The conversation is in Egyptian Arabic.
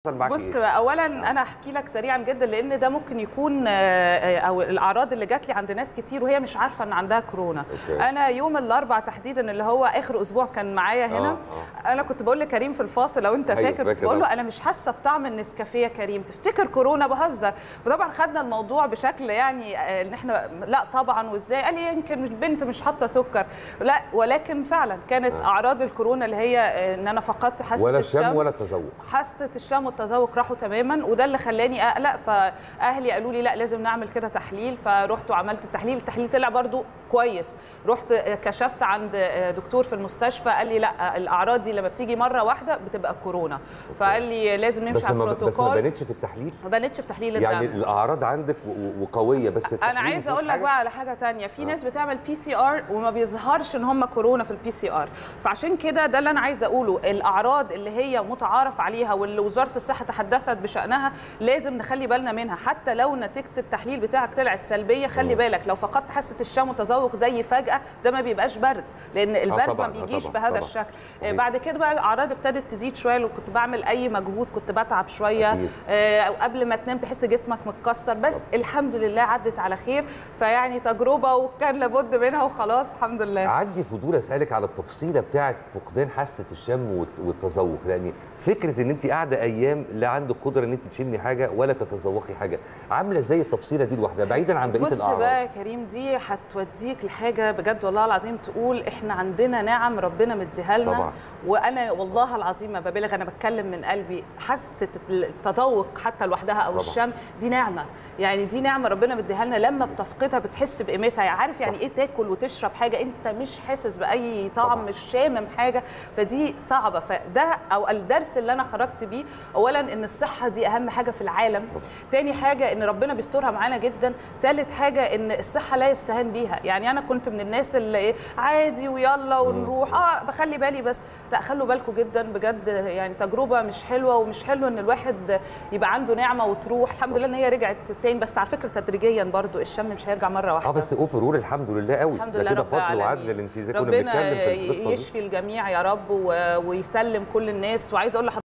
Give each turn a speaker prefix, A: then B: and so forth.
A: معاكي
B: بص
A: إيه؟
B: اولا انا احكي لك سريعا جدا لان ده ممكن يكون آه، آه، او الاعراض اللي جات لي عند ناس كتير وهي مش عارفه ان عندها كورونا
A: أوكي.
B: انا يوم الاربعاء تحديدا اللي هو اخر اسبوع كان معايا هنا
A: آه،
B: انا كنت بقول لكريم في الفاصل لو انت
A: أيوة،
B: فاكر كنت
A: فاكر
B: بقول له
A: طبعا.
B: انا مش حاسه بطعم النسكافيه يا كريم تفتكر كورونا بهزر وطبعا خدنا الموضوع بشكل يعني آه، ان احنا لا طبعا وازاي قال لي يمكن مش بنت مش حاطه سكر لا ولكن فعلا كانت
A: آه.
B: اعراض الكورونا اللي هي آه، ان انا فقدت حاسه
A: ولا
B: الشم
A: الشم ولا التذوق
B: حاسه الشم والتذوق راحوا تماما وده اللي خلاني اقلق فاهلي قالوا لي لا لازم نعمل كده تحليل فرحت وعملت التحليل التحليل طلع برضو كويس رحت كشفت عند دكتور في المستشفى قال لي لا الاعراض دي لما بتيجي مره واحده بتبقى كورونا فقال لي لازم نمشي
A: بس
B: على
A: ما بس ما
B: البروتوكول
A: بانتش في التحليل
B: ما بانتش في تحليل
A: يعني
B: الدم
A: الاعراض عندك و- و- وقويه بس التحليل
B: انا عايزه
A: مفيهوش
B: اقول لك
A: حاجة؟
B: بقى على حاجه تانية في
A: آه.
B: ناس بتعمل بي سي ار وما بيظهرش ان هم كورونا في البي سي ار فعشان كده ده اللي انا عايزه اقوله الاعراض اللي هي متعارف عليها واللي وزاره الصحه تحدثت بشانها لازم نخلي بالنا منها حتى لو نتيجه التحليل بتاعك طلعت سلبيه خلي
A: مم.
B: بالك لو فقدت حاسه الشم والتذوق زي فجاه ده ما بيبقاش برد لان البرد ما
A: طبعاً، آه
B: بيجيش
A: طبعاً،
B: بهذا
A: طبعاً.
B: الشكل
A: صحيح.
B: بعد كده بقى الاعراض ابتدت تزيد شويه لو كنت بعمل اي مجهود كنت بتعب شويه
A: أكيد.
B: آه، او قبل ما تنام تحس جسمك متكسر بس الحمد لله عدت على خير فيعني تجربه وكان لابد منها وخلاص الحمد لله
A: عندي فضول اسالك على التفصيله بتاعه فقدان حاسه الشم والت- والتذوق لان فكره ان انت قاعده ايام لا عندك قدره ان انت تشمي حاجه ولا تتذوقي حاجه عامله ازاي التفصيله دي لوحدها بعيدا عن بقيه
B: بص
A: الاعراض
B: بقى يا كريم دي هتوديك لحاجه بجد والله العظيم تقول احنا عندنا نعم ربنا مديها لنا
A: طبعا.
B: وانا والله العظيم ما ببالغ انا بتكلم من قلبي حاسه التذوق حتى لوحدها او
A: طبعا.
B: الشم دي نعمه يعني دي نعمه ربنا مديها لنا لما بتفقدها بتحس بقيمتها يعني عارف يعني
A: صح.
B: ايه تاكل وتشرب حاجه انت مش حاسس باي طعم
A: طبعا.
B: مش شامم حاجه فدي صعبه فده او الدرس اللي انا خرجت بيه اولا ان الصحه دي اهم حاجه في العالم
A: طبعا.
B: تاني حاجه ان ربنا بيسترها معانا جدا تالت حاجه ان الصحه لا يستهان بيها يعني انا كنت من الناس اللي ايه عادي ويلا ونروح اه بخلي بالي بس لا خلوا بالكم جدا بجد يعني تجربه مش حلوه ومش حلو ان الواحد يبقى عنده نعمه وتروح الحمد لله ان هي رجعت تاني بس على فكره تدريجيا برضو الشم مش هيرجع مره واحده
A: اه بس اوفرول الحمد لله قوي
B: الحمد
A: ده
B: لله
A: كده
B: رب
A: فضل
B: العالمين.
A: وعدل اللي انت زي كنا
B: ربنا
A: بنتكلم في القصه دي
B: يشفي الجميع يا رب و- ويسلم كل الناس وعايزه اقول لحضرتك